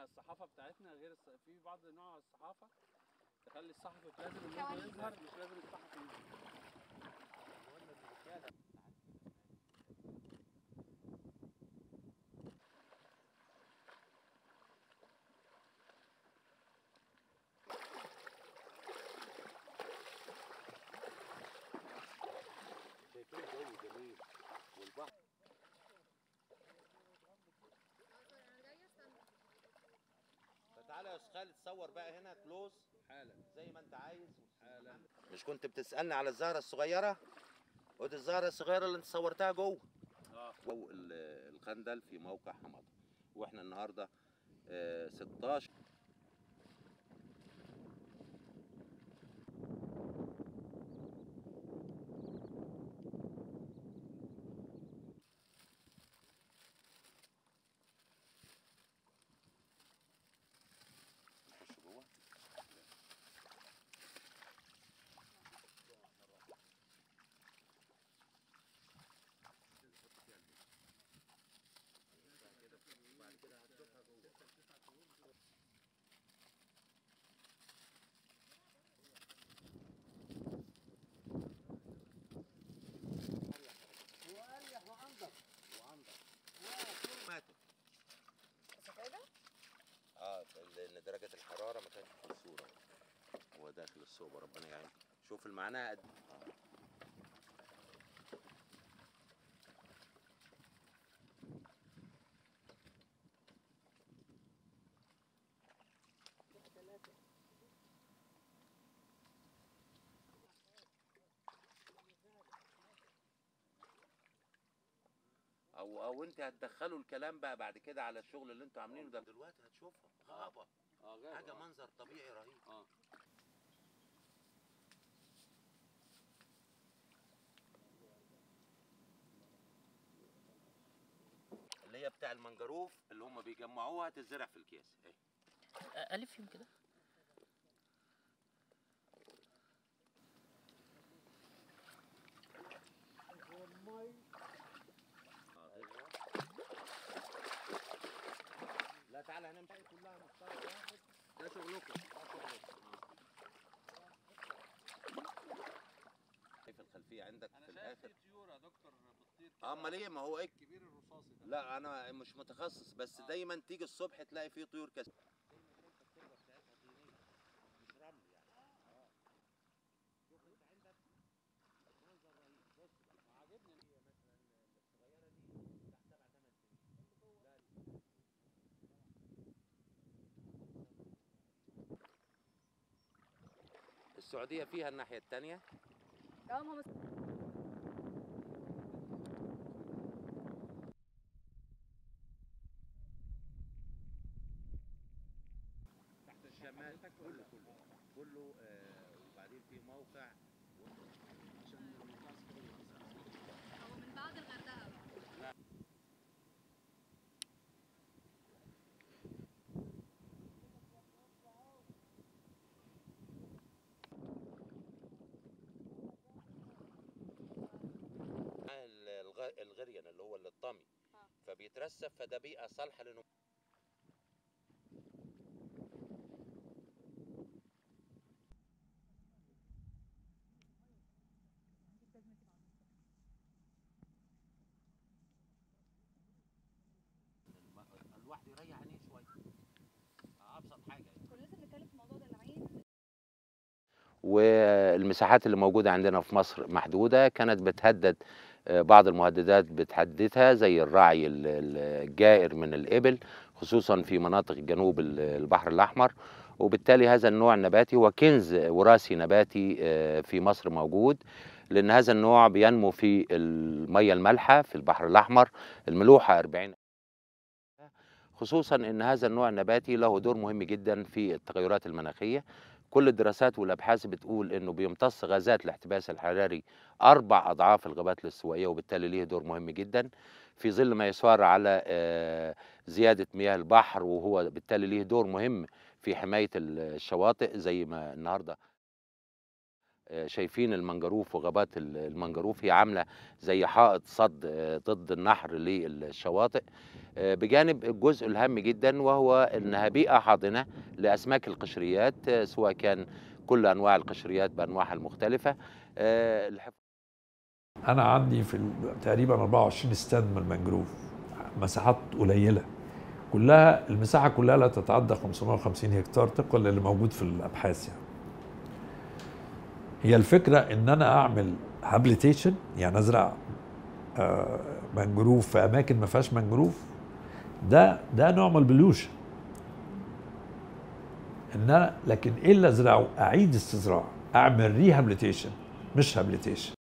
الصحافه بتاعتنا غير الص... في بعض نوع الصحافه تخلي الصحفي لازم النور يظهر مش لازم الصحفي يظهر شايفين جو جميل والبحر فتعالى يا استاذ خالد تصور بقى هنا كلوز حالا زي ما انت عايز حالا مش كنت بتسالني على الزهره الصغيره ودي الزهره الصغيره اللي انت صورتها جوه اه جو ال- الخندل في موقع حماطه واحنا النهارده آه، 16 نخش جوه ماتوا اه لان درجه الحراره ما كانتش في الصوره هو داخل الصوبه ربنا يعين شوف المعنى قد او او انت هتدخلوا الكلام بقى بعد كده على الشغل اللي انتوا عاملينه ده دلوقتي هتشوفها غابه اه غابة، حاجه آه. منظر طبيعي رهيب اه اللي هي بتاع المنجروف اللي هم بيجمعوها تزرع في الكيس اهي الف فيهم كده لا تعالى هنمشي كلها مختار واحد ده شغلكم في الخلفيه عندك في انا شايف الاخر في طيور يا دكتور بتطير كده. امال ايه ما هو ايه الكبير الرصاصي ده لا انا مش متخصص بس آه. دايما تيجي الصبح تلاقي فيه طيور كثير السعوديه فيها الناحيه الثانيه اه ما هو تحت الشمال كله كله كله آه وبعدين في موقع عشان المنطقه السكريه هو من بعد الغردقه بقى ال- الغ- الغريان اللي هو اللي الطمي آه. فبيترسب فده بيئه صالحه لانه الم- الواحد يريح عينيه شويه ابسط حاجه يعني. كنا لسه بنتكلم في الموضوع ده العين والمساحات اللي موجودة عندنا في مصر محدودة كانت بتهدد آه، بعض المهددات بتحددها زي الرعي ال- ال- الجائر من الإبل خصوصا في مناطق جنوب ال- البحر الأحمر وبالتالي هذا النوع النباتي هو كنز وراثي نباتي آه، في مصر موجود لأن هذا النوع بينمو في المية المالحة في البحر الأحمر الملوحة 40 خصوصا ان هذا النوع النباتي له دور مهم جدا في التغيرات المناخيه كل الدراسات والابحاث بتقول انه بيمتص غازات الاحتباس الحراري اربع اضعاف الغابات الاستوائيه وبالتالي ليه دور مهم جدا في ظل ما يسار على آه، زياده مياه البحر وهو بالتالي ليه دور مهم في حمايه الشواطئ زي ما النهارده آه، شايفين المنجروف وغابات ال- المنجروف هي عامله زي حائط صد آه، ضد النحر للشواطئ آه، بجانب الجزء الهام جدا وهو انها بيئه حاضنه لاسماك القشريات آه، سواء كان كل انواع القشريات بانواعها المختلفه آه، الحف- انا عندي في ال- تقريبا 24 ستاند من المنجروف مساحات قليله كلها المساحه كلها لا تتعدى 550 هكتار طبقا للي موجود في الابحاث يعني هي الفكره ان انا اعمل هابليتيشن يعني ازرع آه، منجروف في اماكن ما فيهاش منجروف ده ده نوع من البلوشن ان انا لكن ايه اللي ازرعه اعيد استزراع اعمل ريهابليتيشن مش هابليتيشن